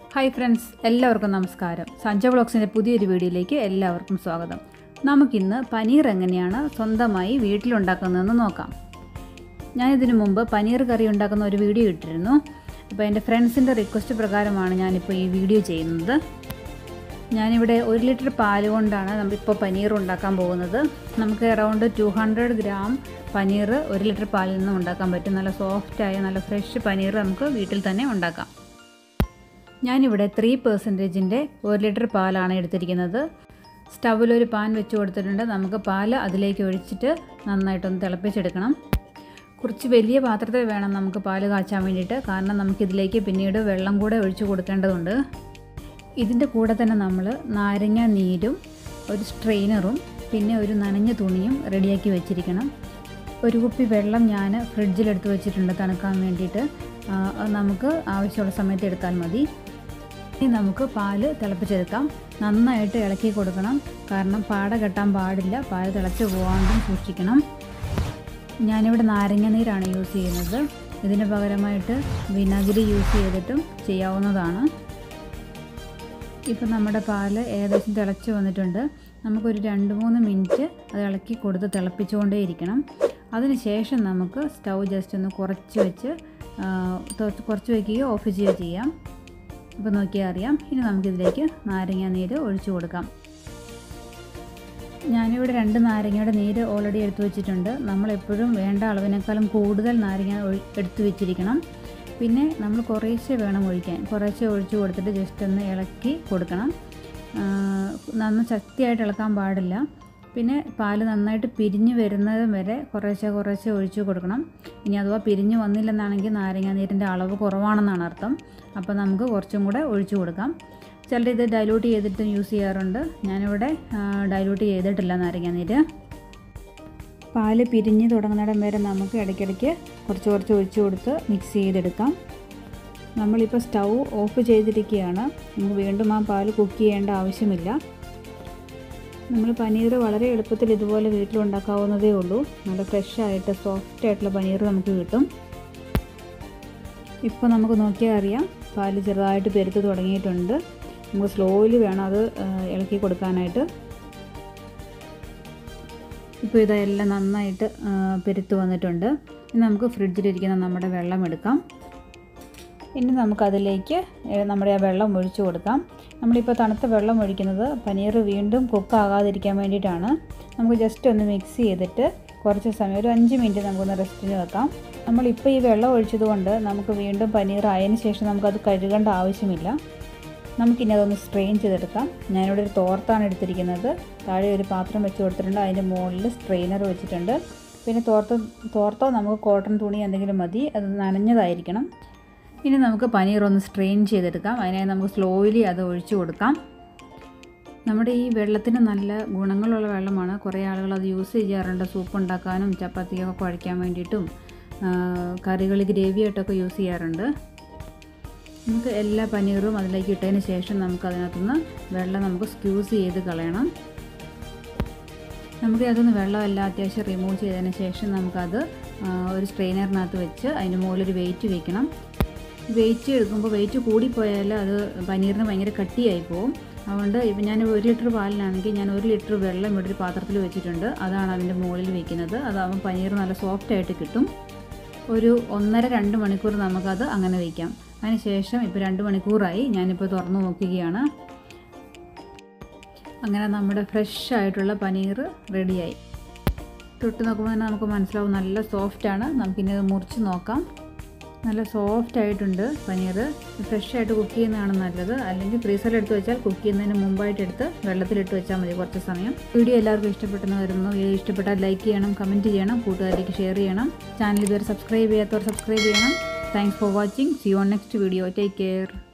hi friends എല്ലാവർക്കും നമസ്കാരം സഞ്ജ വ്ളോഗ്സിൻ്റെ പുതിയൊരു വീഡിയോയിലേക്ക് എല്ലാവർക്കും സ്വാഗതം നമുക്കിന്ന് പനീർ എങ്ങനെയാണ് സ്വന്തമായി വീട്ടിലുണ്ടാക്കുന്നതെന്ന് നോക്കാം ഞാനിതിനു മുമ്പ് പനീർ കറി ഉണ്ടാക്കുന്ന ഒരു വീഡിയോ ഇട്ടിരുന്നു അപ്പോൾ എൻ്റെ ഫ്രണ്ട്സിൻ്റെ റിക്വസ്റ്റ് പ്രകാരമാണ് ഞാനിപ്പോൾ ഈ വീഡിയോ ചെയ്യുന്നത് ഞാനിവിടെ ഒരു ലിറ്റർ പാൽ കൊണ്ടാണ് നമ്മളിപ്പോൾ പനീർ ഉണ്ടാക്കാൻ പോകുന്നത് നമുക്ക് around two hundred gram paneer ഒരു ലിറ്റർ പാലിൽ നിന്ന് ഉണ്ടാക്കാൻ പറ്റും നല്ല സോഫ്റ്റായ നല്ല ഫ്രഷ് പനീർ നമുക്ക് വീട്ടിൽ തന്നെ ഉണ്ടാക്കാം ഞാനിവിടെ ത്രീ പെർസെൻറ്റേജിൻ്റെ ഒരു ലിറ്റർ പാലാണ് എടുത്തിരിക്കുന്നത് സ്റ്റൗവിലൊരു പാൻ വെച്ച് കൊടുത്തിട്ടുണ്ട് നമുക്ക് പാൽ അതിലേക്ക് ഒഴിച്ചിട്ട് നന്നായിട്ടൊന്ന് തിളപ്പിച്ചെടുക്കണം കുറച്ച് വലിയ പാത്രത്തിൽ വേണം നമുക്ക് പാൽ കാച്ചാൻ വേണ്ടിയിട്ട് കാരണം നമുക്കിതിലേക്ക് പിന്നീട് വെള്ളം കൂടെ ഒഴിച്ചു കൊടുക്കേണ്ടതുണ്ട് ഇതിൻ്റെ കൂടെ തന്നെ നമ്മൾ നാരങ്ങ നീരും ഒരു സ്ട്രെയിനറും പിന്നെ ഒരു നനഞ്ഞ തുണിയും റെഡിയാക്കി വെച്ചിരിക്കണം ഒരു കുപ്പി വെള്ളം ഞാൻ ഫ്രിഡ്ജിലെടുത്ത് വെച്ചിട്ടുണ്ട് തണുക്കാൻ വേണ്ടിയിട്ട് ആ, അത് നമുക്ക് ആവശ്യമുള്ള സമയത്ത് എടുത്താൽ മതി ഇനി നമുക്ക് പാല് തിളപ്പിച്ചെടുക്കാം നന്നായിട്ട് ഇളക്കി കൊടുക്കണം കാരണം പാട കെട്ടാൻ പാടില്ല പാല് തിളച്ച് പോകാണ്ടും സൂക്ഷിക്കണം ഞാനിവിടെ നാരങ്ങ നീരാണ് യൂസ് ചെയ്യുന്നത് ഇതിന് പകരമായിട്ട് വിനാഗിരി യൂസ് ചെയ്തിട്ടും ചെയ്യാവുന്നതാണ് ഇപ്പം നമ്മുടെ പാല് ഏകദേശം തിളച്ച് വന്നിട്ടുണ്ട് നമുക്കൊരു രണ്ട് മൂന്ന് മിനിറ്റ് അത് ഇളക്കി കൊടുത്ത് തിളപ്പിച്ചുകൊണ്ടേ ഇരിക്കണം അതിനുശേഷം നമുക്ക് സ്റ്റൗ ജസ്റ്റ് ഒന്ന് കുറച്ച് വെച്ച് ആ, തൊ- കുറച്ച് വയ്ക്കുകയോ ഓഫ് ചെയ്യുകയോ ചെയ്യാം ഇപ്പോൾ നോക്കിയാൽ അറിയാം ഇനി നമുക്കിതിലേക്ക് നാരങ്ങ നീര് ഒഴിച്ചു കൊടുക്കാം ഞാനിവിടെ രണ്ട് നാരങ്ങയുടെ നീര് ഓൾറെഡി എടുത്തു വെച്ചിട്ടുണ്ട് നമ്മൾ എപ്പോഴും വേണ്ട അളവിനേക്കാളും കൂടുതൽ നാരങ്ങ ഒഴി- എടുത്തു വെച്ചിരിക്കണം പിന്നെ നമ്മൾ കുറേശ്ശെ വേണം ഒഴിക്കാൻ കുറേശ്ശെ ഒഴിച്ചു കൊടുത്തിട്ട് ജസ്റ്റ് ഒന്ന് ഇളക്കി കൊടുക്കണം ആ, നന്ന ശക്തിയായിട്ട് ഇളക്കാൻ പാടില്ല പിന്നെ പാല് നന്നായിട്ട് പിരിഞ്ഞ് വരുന്നത് വരെ കുറേശ്ശെ കുറേശ്ശെ ഒഴിച്ചു കൊടുക്കണം ഇനി അഥവാ പിരിഞ്ഞ് വന്നില്ലെന്നാണെങ്കിൽ നാരങ്ങ നീരിൻ്റെ അളവ് കുറവാണെന്നാണ് അർത്ഥം അപ്പോൾ നമുക്ക് കുറച്ചും കൂടെ ഒഴിച്ചു കൊടുക്കാം ചിലർ ഇത് ഡൈലൂട്ട് ചെയ്തിട്ട് യൂസ് ചെയ്യാറുണ്ട് ഞാനിവിടെ ഡൈലൂട്ട് ചെയ്തിട്ടില്ല നാരങ്ങ നീര് പാല് പിരിഞ്ഞ് തുടങ്ങുന്നിടം വരെ നമുക്ക് ഇടയ്ക്കിടയ്ക്ക് കുറച്ച് കുറച്ച് ഒഴിച്ചു കൊടുത്ത് മിക്സ് ചെയ്തെടുക്കാം നമ്മളിപ്പോൾ സ്റ്റൗ ഓഫ് ചെയ്തിരിക്കുകയാണ് നമുക്ക് വീണ്ടും ആ പാല് കുക്ക് ചെയ്യേണ്ട ആവശ്യമില്ല നമ്മൾ പനീർ വളരെ എളുപ്പത്തിൽ ഇതുപോലെ വീട്ടിലുണ്ടാക്കാവുന്നതേ ഉള്ളൂ നല്ല ഫ്രഷ് ആയിട്ട് സോഫ്റ്റ് ആയിട്ടുള്ള പനീർ നമുക്ക് കിട്ടും ഇപ്പോൾ നമുക്ക് നോക്കിയാൽ അറിയാം പാല് ചെറുതായിട്ട് പെരുത്ത് തുടങ്ങിയിട്ടുണ്ട് നമുക്ക് സ്ലോയിൽ വേണം അത് ആ, ഇളക്കി കൊടുക്കാനായിട്ട് ഇപ്പോൾ ഇതെല്ലാം നന്നായിട്ട് ആ, പെരുത്ത് വന്നിട്ടുണ്ട് ഇനി നമുക്ക് ഫ്രിഡ്ജിലിരിക്കുന്ന നമ്മുടെ വെള്ളം എടുക്കാം ഇനി നമുക്കതിലേക്ക് ഏ, നമ്മുടെ ആ വെള്ളം ഒഴിച്ചു കൊടുക്കാം നമ്മളിപ്പോൾ തണുത്ത വെള്ളം ഒഴിക്കുന്നത് പനീർ വീണ്ടും കുക്കാകാതിരിക്കാൻ വേണ്ടിയിട്ടാണ് നമുക്ക് ജസ്റ്റ് ഒന്ന് മിക്സ് ചെയ്തിട്ട് കുറച്ച് സമയം ഒരു അഞ്ച് മിനിറ്റ് നമുക്കൊന്ന് റെസ്റ്റിന് വെക്കാം നമ്മളിപ്പോൾ ഈ വെള്ളം ഒഴിച്ചത് കൊണ്ട് നമുക്ക് വീണ്ടും പനീർ ആയതിനു ശേഷം നമുക്കത് കഴുകേണ്ട ആവശ്യമില്ല നമുക്കിനി അതൊന്ന് സ്ട്രെയിൻ ചെയ്തെടുക്കാം ഞാനിവിടെ ഒരു തോർത്താണ് എടുത്തിരിക്കുന്നത് താഴെ ഒരു പാത്രം വെച്ച് കൊടുത്തിട്ടുണ്ട് അതിൻ്റെ മുകളിൽ സ്ട്രെയിനർ വെച്ചിട്ടുണ്ട് പിന്നെ തോർത്ത് തോർത്തോ നമുക്ക് കോട്ടൺ തുണി എന്തെങ്കിലും മതി അത് നനഞ്ഞതായിരിക്കണം ഇനി നമുക്ക് പനീർ ഒന്ന് സ്ട്രെയിൻ ചെയ്തെടുക്കാം അതിനായി നമുക്ക് സ്ലോയിലി അത് ഒഴിച്ചു കൊടുക്കാം നമ്മുടെ ഈ വെള്ളത്തിന് നല്ല ഗുണങ്ങളുള്ള വെള്ളമാണ് കുറേ ആളുകൾ അത് യൂസ് ചെയ്യാറുണ്ട് സൂപ്പ് ഉണ്ടാക്കാനും ചപ്പാത്തിയൊക്കെ കുഴയ്ക്കാൻ വേണ്ടിയിട്ടും കറികൾ ഗ്രേവിയായിട്ടൊക്കെ യൂസ് ചെയ്യാറുണ്ട് നമുക്ക് എല്ലാ പനീറും അതിലേക്ക് ഇട്ടതിന് ശേഷം നമുക്ക് അതിനകത്തുനിന്ന് വെള്ളം നമുക്ക് സ്ക്യൂസ് ചെയ്ത് കളയണം നമുക്ക് അതിന് വെള്ളമെല്ലാം അത്യാവശ്യം റിമൂവ് ചെയ്തതിന് ശേഷം നമുക്കത് ആ, ഒരു സ്ട്രെയിനറിനകത്ത് വെച്ച് അതിന് മുകളിൽ ഒരു വെയിറ്റ് വെക്കണം വെയിറ്റ് എടുക്കുമ്പോൾ വെയിറ്റ് കൂടിപ്പോയാൽ അത് പനീറിന് ഭയങ്കര കട്ടിയായി പോകും അതുകൊണ്ട് ഇപ്പം ഞാൻ ഒരു ലിറ്റർ പാലിനാണെങ്കിൽ ഞാൻ ഒരു ലിറ്റർ വെള്ളം ഇവിടെ ഒരു പാത്രത്തിൽ വെച്ചിട്ടുണ്ട് അതാണ് അതിൻ്റെ മുകളിൽ വെക്കുന്നത് അതാകുമ്പോൾ പനീർ നല്ല സോഫ്റ്റ് ആയിട്ട് കിട്ടും ഒരു ഒന്നര രണ്ട് മണിക്കൂർ നമുക്കത് അങ്ങനെ വയ്ക്കാം അതിനുശേഷം ഇപ്പോൾ രണ്ട് മണിക്കൂറായി ഞാനിപ്പോൾ തുറന്നു നോക്കുകയാണ് അങ്ങനെ നമ്മുടെ ഫ്രഷ് ആയിട്ടുള്ള പനീർ റെഡിയായി തൊട്ട് നോക്കുമ്പോൾ തന്നെ നമുക്ക് മനസ്സിലാവും നല്ല സോഫ്റ്റാണ് നമുക്കിനി അത് മുറിച്ച് നോക്കാം നല്ല സോഫ്റ്റ് ആയിട്ടുണ്ട് പനീർ ഫ്രഷ് ആയിട്ട് കുക്ക് ചെയ്യുന്നതാണ് നല്ലത് അല്ലെങ്കിൽ ഫ്രീസറിൽ എടുത്ത് വെച്ചാൽ കുക്ക് ചെയ്യുന്നതിന് മുമ്പായിട്ട് എടുത്ത് വെള്ളത്തിലിട്ട് വെച്ചാൽ മതി കുറച്ച് സമയം വീഡിയോ എല്ലാവർക്കും ഇഷ്ടപ്പെട്ടെന്ന് വരുന്നു വീഡിയോ ഇഷ്ടപ്പെട്ടാൽ ലൈക്ക് ചെയ്യണം കമൻറ്റ് ചെയ്യണം കൂട്ടുകാരിലേക്ക് ഷെയർ ചെയ്യണം ചാനൽ ഇതുവരെ സബ്സ്ക്രൈബ് ചെയ്യാത്തവർ സബ്സ്ക്രൈബ് ചെയ്യണം thanks for watching see on next video take care